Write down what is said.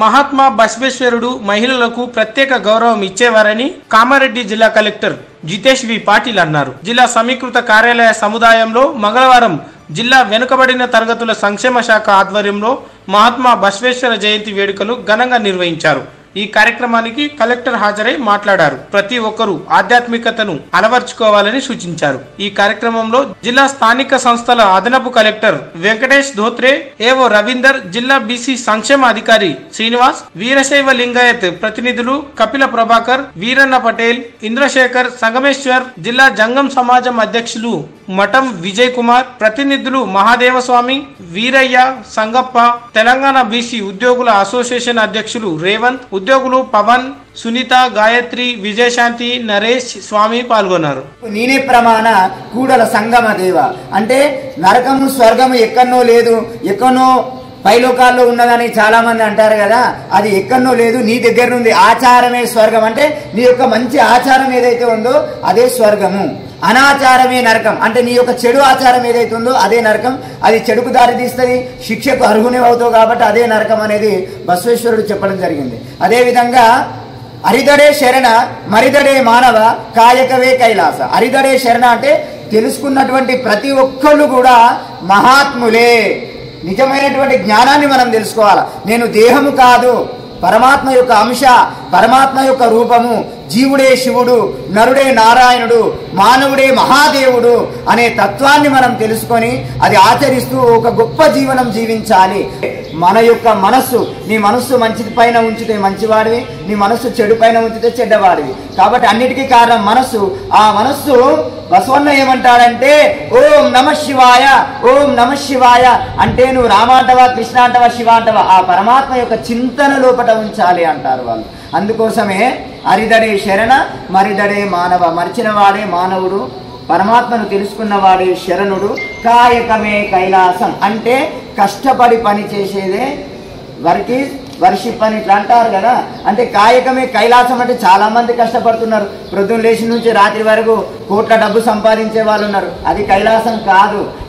మహాత్మా బసవేశ్వరుడు మహిళలకు ప్రత్యేక గౌరవం ఇచ్చేవారని కామారెడ్డి జిల్లా కలెక్టర్ జితేష్ వి పాటిల్ అన్నారు జిల్లా సమీకృత కార్యాలయ సముదాయంలో మంగళవారం జిల్లా వెనుకబడిన తరగతుల సంక్షేమ శాఖ ఆధ్వర్యంలో మహాత్మా బసవేశ్వర జయంతి వేడుకలు ఘనంగా నిర్వహించారు ఈ కార్యక్రమానికి కలెక్టర్ హాజరై మాట్లాడారు ప్రతి ఒక్కరూ ఆధ్యాత్మికతను అలవర్చుకోవాలని సూచించారు ఈ కార్యక్రమంలో జిల్లా స్థానిక సంస్థల అదనపు కలెక్టర్ వెంకటేష్ ధోత్రే ఏవో రవీందర్ జిల్లా బీసీ సంక్షేమ అధికారి శ్రీనివాస్ వీరశైవ లింగాయత్ ప్రతినిధులు కపిల ప్రభాకర్ వీరన్న పటేల్ ఇంద్రశేఖర్ సంగమేశ్వర్ జిల్లా జంగం సమాజం అధ్యక్షులు మఠం విజయ్ కుమార్ ప్రతినిధులు మహాదేవ స్వామి వీరయ్య సంగప్ప తెలంగాణ బీసీ ఉద్యోగుల అసోసియేషన్ అధ్యక్షులు రేవంత్ ఉద్యోగులు పవన్ సునీత గాయత్రి విజయశాంతి నరేష్ స్వామి పాల్గొన్నారు నేనే ప్రమాణ కూడల సంగమ దేవ అంటే నరకము స్వర్గము ఎక్కడనో లేదు ఎక్కడనో పైలోకాల్లో ఉన్నదని చాలా మంది అంటారు కదా అది ఎక్కడనో లేదు నీ దగ్గర ఉంది ఆచారమే స్వర్గం అంటే నీ యొక్క మంచి ఆచారం ఏదైతే ఉందో అదే స్వర్గము అనాచారమే నరకం అంటే నీ యొక్క చెడు ఆచారం ఏదైతే ఉందో అదే నరకం అది చెడుకు దారి తీస్తుంది శిక్షకు అర్హునే అవుతావు కాబట్టి అదే నరకం అనేది బసవేశ్వరుడు చెప్పడం జరిగింది అదేవిధంగా అరిదడే శరణ మరిదడే మానవ కాయకవే కైలాస అరిదడే శరణ అంటే తెలుసుకున్నటువంటి ప్రతి ఒక్కళ్ళు కూడా మహాత్ములే నిజమైనటువంటి జ్ఞానాన్ని మనం తెలుసుకోవాలి నేను దేహము కాదు పరమాత్మ యొక్క అంశ పరమాత్మ యొక్క రూపము జీవుడే శివుడు నరుడే నారాయణుడు మానవుడే మహాదేవుడు అనే తత్వాన్ని మనం తెలుసుకొని అది ఆచరిస్తూ ఒక గొప్ప జీవనం జీవించాలి మన యొక్క మనస్సు నీ మనస్సు మంచి పైన ఉంచితే మంచివాడివి నీ మనస్సు చెడు పైన ఉంచితే చెడ్డవాడివి కాబట్టి అన్నిటికీ కారణం మనస్సు ఆ మనస్సు బసవన్న ఏమంటాడంటే ఓం నమ శివాయ ఓం నమ శివాయ అంటే నువ్వు రామ అంటవా కృష్ణ అంటవా శివ అంటవా ఆ పరమాత్మ యొక్క చింతన లోపట ఉంచాలి అంటారు వాళ్ళు అందుకోసమే అరిదడే శరణ మరిదడే మానవ మరిచిన వాడే మానవుడు పరమాత్మను తెలుసుకున్నవాడే శరణుడు కాయకమే కైలాసం అంటే కష్టపడి పని చేసేదే వరికి వర్షిప్ అని ఇట్లా అంటారు కదా అంటే కాయకమే కైలాసం అంటే చాలా మంది కష్టపడుతున్నారు ప్రొద్దున లేచి నుంచి రాత్రి వరకు కోట్ల డబ్బు సంపాదించే వాళ్ళు ఉన్నారు అది కైలాసం కాదు